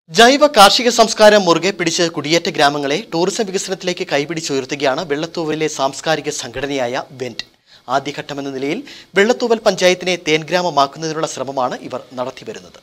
ജൈവ കാർഷിക സംസ്കാരം മുറുകെ പിടിച്ച് കുടിയേറ്റ ഗ്രാമങ്ങളെ ടൂറിസം വികസനത്തിലേക്ക് കൈപിടിച്ചുയർത്തുകയാണ് വെള്ളത്തൂവലിലെ സാംസ്കാരിക സംഘടനയായ വെന്റ് ആദ്യഘട്ടമെന്ന നിലയിൽ വെള്ളത്തൂവൽ പഞ്ചായത്തിനെ തേൻഗ്രാമമാക്കുന്നതിനുള്ള ശ്രമമാണ് ഇവർ നടത്തിവരുന്നത്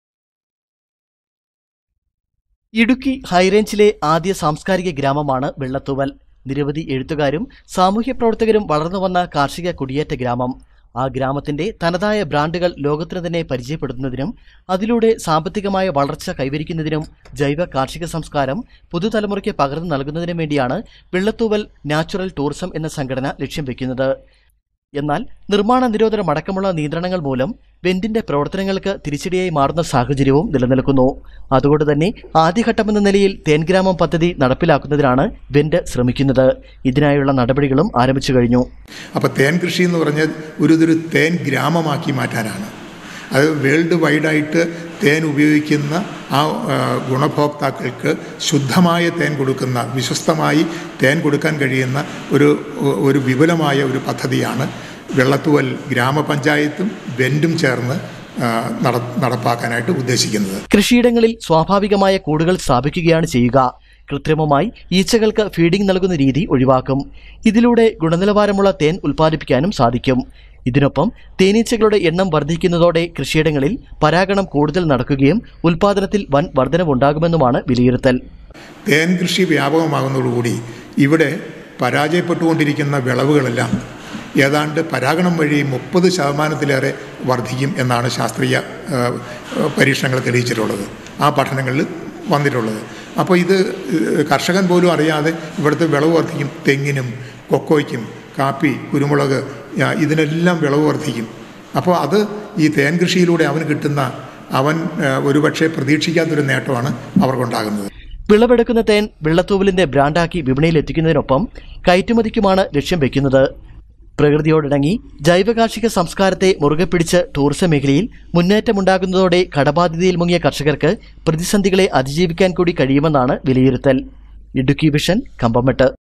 ഇടുക്കി ഹൈറേഞ്ചിലെ ആദ്യ സാംസ്കാരിക ഗ്രാമമാണ് വെള്ളത്തൂവൽ നിരവധി എഴുത്തുകാരും സാമൂഹ്യ പ്രവർത്തകരും വളർന്നുവന്ന കാർഷിക കുടിയേറ്റ ഗ്രാമം ആ ഗ്രാമത്തിന്റെ തനതായ ബ്രാൻഡുകൾ ലോകത്തിന് തന്നെ പരിചയപ്പെടുത്തുന്നതിനും അതിലൂടെ സാമ്പത്തികമായ വളർച്ച കൈവരിക്കുന്നതിനും ജൈവ കാർഷിക സംസ്കാരം പുതുതലമുറയ്ക്ക് പകർന്നു നൽകുന്നതിനും വേണ്ടിയാണ് വെള്ളത്തൂവൽ നാച്ചുറൽ ടൂറിസം എന്ന സംഘടന ലക്ഷ്യം വെക്കുന്നത് എന്നാൽ നിർമ്മാണ നിരോധനം അടക്കമുള്ള നിയന്ത്രണങ്ങൾ മൂലം വെന്റിന്റെ പ്രവർത്തനങ്ങൾക്ക് തിരിച്ചടിയായി മാറുന്ന സാഹചര്യവും നിലനിൽക്കുന്നു അതുകൊണ്ട് തന്നെ ആദ്യഘട്ടമെന്ന നിലയിൽ തേൻഗ്രാമം പദ്ധതി നടപ്പിലാക്കുന്നതിനാണ് വെന്റ് ശ്രമിക്കുന്നത് ഇതിനായുള്ള നടപടികളും ആരംഭിച്ചു കഴിഞ്ഞു അപ്പോൾ തേൻ കൃഷി എന്ന് പറഞ്ഞാൽ ഒരു ഇതൊരു തേൻ ഗ്രാമമാക്കി മാറ്റാനാണ് അത് വേൾഡ് വൈഡായിട്ട് തേൻ ഉപയോഗിക്കുന്ന ആ ആ, ഗുണഭോക്താക്കൾക്ക് ശുദ്ധമായ തേൻ കൊടുക്കുന്ന വിശ്വസ്തമായി തേൻ കൊടുക്കാൻ കഴിയുന്ന ഒരു ഒരു വിപുലമായ ഒരു പദ്ധതിയാണ് വെള്ളത്തുവൽ ഗ്രാമപഞ്ചായത്തും വെൻറ്റും ചേർന്ന് ആ, നട നടപ്പാക്കാനായിട്ട് ഉദ്ദേശിക്കുന്നത് കൃഷിയിടങ്ങളിൽ സ്വാഭാവികമായ കൂടുകൾ സ്ഥാപിക്കുകയാണ് ചെയ്യുക കൃത്രിമമായി ഈച്ചകൾക്ക് ഫീഡിംഗ് നൽകുന്ന രീതി ഒഴിവാക്കും ഇതിലൂടെ ഗുണനിലവാരമുള്ള തേൻ ഉൽപ്പാദിപ്പിക്കാനും സാധിക്കും ഇതിനൊപ്പം തേനീച്ചകളുടെ എണ്ണം വർദ്ധിക്കുന്നതോടെ കൃഷിയിടങ്ങളിൽ പരാഗണം കൂടുതൽ നടക്കുകയും ഉൽപ്പാദനത്തിൽ വൻ വർധനവുണ്ടാകുമെന്നുമാണ് വിലയിരുത്തൽ തേൻ കൃഷി വ്യാപകമാകുന്നതോടുകൂടി ഇവിടെ പരാജയപ്പെട്ടുകൊണ്ടിരിക്കുന്ന വിളവുകളെല്ലാം ഏതാണ്ട് പരാഗണം വഴി മുപ്പത് ശതമാനത്തിലേറെ വർദ്ധിക്കും എന്നാണ് ശാസ്ത്രീയ ആ, പരീക്ഷണങ്ങൾ തെളിയിച്ചിട്ടുള്ളത് ആ പഠനങ്ങളിൽ വന്നിട്ടുള്ളത് അപ്പോൾ ഇത് ഏഹ്, കർഷകൻ പോലും അറിയാതെ ഇവിടുത്തെ വിളവ് വർദ്ധിക്കും തെങ്ങിനും കൊക്കോയ്ക്കും കാപ്പി കുരുമുളക് ആ, ഇതിനെല്ലാം വിളവ് വർദ്ധിക്കും അപ്പോൾ അത് ഈ തേൻ കൃഷിയിലൂടെ അവന് കിട്ടുന്ന അവൻ ആ, ഒരുപക്ഷെ പ്രതീക്ഷിക്കാത്തൊരു നേട്ടമാണ് അവർക്കുണ്ടാകുന്നത് വിളവെടുക്കുന്ന തേൻ വെള്ളത്തൂവലിന്റെ ബ്രാൻഡാക്കി വിപണിയിൽ എത്തിക്കുന്നതിനൊപ്പം കയറ്റുമതിക്കുമാണ് ലക്ഷ്യം വെക്കുന്നത് പ്രകൃതിയോടിണങ്ങി ജൈവകാർഷിക സംസ്കാരത്തെ മുറുകെ പിടിച്ച് ടൂറിസം മേഖലയിൽ മുന്നേറ്റമുണ്ടാകുന്നതോടെ കടബാധ്യതയിൽ മുങ്ങിയ കർഷകർക്ക് പ്രതിസന്ധികളെ അതിജീവിക്കാൻ കൂടി കഴിയുമെന്നാണ് വിലയിരുത്തൽ ഇടുക്കി വിഷൻ കമ്പമെട്ട്